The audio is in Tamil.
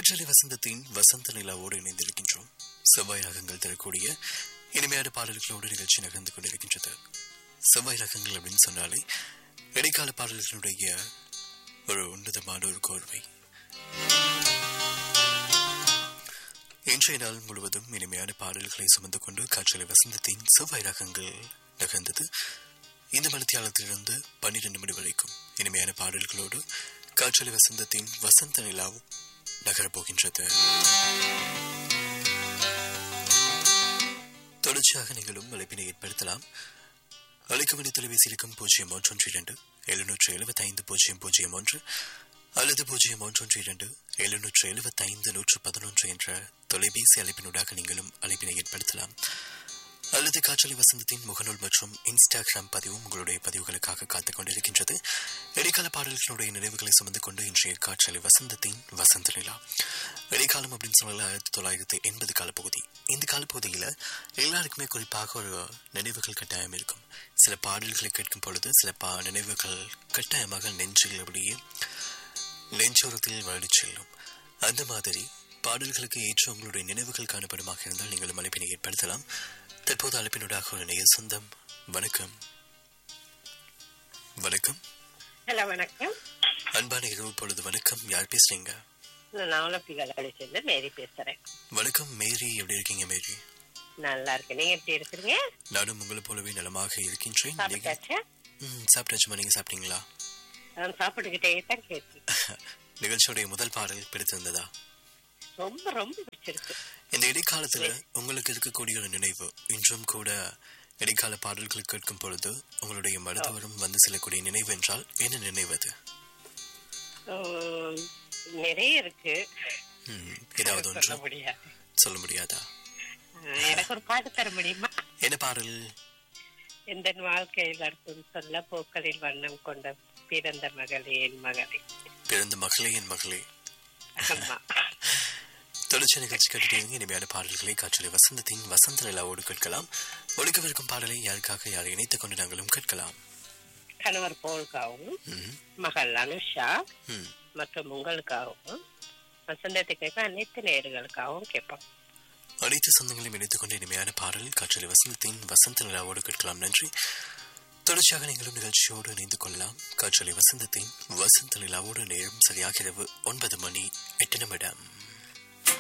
காற்றலை வசந்தத்தின் வசந்த நிலாவோடு இணைந்திருக்கின்றோம் செவ்வாய் ரகங்கள் தரக்கூடிய இனிமையான பாடல்களோடு நிகழ்ச்சி நகர்ந்து கொண்டிருக்கின்றது செவ்வாய் ரகங்கள் அப்படின்னு சொன்னாலே இடைக்கால பாடல்களுடைய ஒரு உன்னதமான ஒரு கோர்வை இன்றைய நாள் முழுவதும் இனிமையான பாடல்களை சுமந்து கொண்டு காற்றலை வசந்தத்தின் செவ்வாய் ரகங்கள் நகர்ந்தது இந்த மணித்தியாலத்திலிருந்து பன்னிரண்டு மணி வரைக்கும் இனிமையான பாடல்களோடு காற்றலை வசந்தத்தின் வசந்த நிலாவும் நகரப்போகின்றது தொடர்ச்சியாக நீங்களும் அழைப்பினை ஏற்படுத்தலாம் அழைக்கமணி தொலைபேசி இருக்கும் பூஜ்ஜியம் ஒன்றொன்று இரண்டு எழுநூற்று எழுபத்தி ஐந்து பூஜ்ஜியம் பூஜ்ஜியம் ஒன்று அல்லது பூஜ்ஜியம் ஒன்றொன்று இரண்டு எழுநூற்று எழுபத்தி ஐந்து நூற்று பதினொன்று என்ற தொலைபேசி அழைப்பினூடாக நீங்களும் அழைப்பினை ஏற்படுத்தலாம் அல்லது காற்றலை வசந்தத்தின் முகநூல் மற்றும் இன்ஸ்டாகிராம் பதிவும் உங்களுடைய பதிவுகளுக்காக காத்துக் கொண்டிருக்கின்றது இடைக்கால பாடல்களுடைய நினைவுகளை சுமந்து கொண்டு இன்றைய காற்றலை வசந்தத்தின் வசந்த நிலா இடைக்காலம் அப்படின்னு சொன்னால ஆயிரத்தி தொள்ளாயிரத்தி எண்பது காலப்பகுதி இந்த காலப்பகுதியில் எல்லாருக்குமே குறிப்பாக ஒரு நினைவுகள் கட்டாயம் இருக்கும் சில பாடல்களை கேட்கும் பொழுது சில பா நினைவுகள் கட்டாயமாக நெஞ்சில் அப்படியே நெஞ்சோரத்தில் வருடி செல்லும் அந்த மாதிரி பாடல்களுக்கு ஏற்ற உங்களுடைய நினைவுகள் காணப்படுமாக இருந்தால் நீங்களும் அழைப்பினை ஏற்படுத்தலாம் தற்போது அழைப்பினூடாக ஒரு நேய சொந்தம் வணக்கம் வணக்கம் ஹலோ வணக்கம் அன்பான இரவு பொழுது வணக்கம் யார் பேசுறீங்க நான் நவலப்பிகள் அழைச்சிருந்து மேரி பேசுறேன் வணக்கம் மேரி எப்படி இருக்கீங்க மேரி நல்லா இருக்கேன் நீங்க எப்படி இருக்கிறீங்க நானும் உங்களை போலவே நலமாக இருக்கின்றேன் நீங்க சாப்பிட்டாச்சா ம் சாப்பிட்டாச்சுமா நீங்க சாப்பிட்டீங்களா நான் சாப்பிட்டுக்கிட்டே தான் கேட்டேன் நிகழ்ச்சியுடைய முதல் பாடல் பிடித்திருந்ததா ரொம்ப ரொம்ப பிடிச்சிருக்கு இந்த இடைக்காலத்துல உங்களுக்கு இருக்கக்கூடிய ஒரு நினைவு இன்றும் கூட இடைக்கால பாடல்கள் கேட்கும் பொழுது உங்களுடைய மருத்துவரும் வந்து செல்லக்கூடிய நினைவு என்றால் என்ன நினைவு அது உம், நிறைய இருக்கு ம், ஏதாவது சொல்ல ஒன்று முடியாது சொல்ல முடியாதா அஹ், எனக்கு ஒரு பாட்டு தர முடியுமா என்ன பாடல் எந்த வாழ்க்கையில் அர்த்தம் சொல்ல பூக்களில் வண்ணம் கொண்ட பிறந்த மகளே என் மகளே பிறந்த மகளே என் மகளே ஆமா தொடர்ச்சி நிகழ்ச்சி கேட்டுட்டீங்க இனிமையான பாடல்களை காற்றலை வசந்தத்தின் வசந்த நிலாவோடு கேட்கலாம் ஒழுக்கவிருக்கும் பாடலை யாருக்காக யாரை இணைத்துக் கொண்டு நாங்களும் கேட்கலாம் கணவர் போலுக்காகவும் ம், மகள் அனுஷா ம். மற்றும் உங்களுக்காகவும் வசந்தத்துக்கு அனைத்து நேர்களுக்காகவும் கேட்போம் அனைத்து சொந்தங்களையும் இணைத்துக் கொண்டு இனிமையான பாடல் காற்றலை வசந்தத்தின் வசந்த நிலாவோடு கேட்கலாம் நன்றி தொடர்ச்சியாக நீங்களும் நிகழ்ச்சியோடு இணைந்து கொள்ளலாம் காற்றலை வசந்தத்தின் வசந்த நிலாவோடு நேரம் சரியாக இரவு ஒன்பது மணி எட்டு நிமிடம்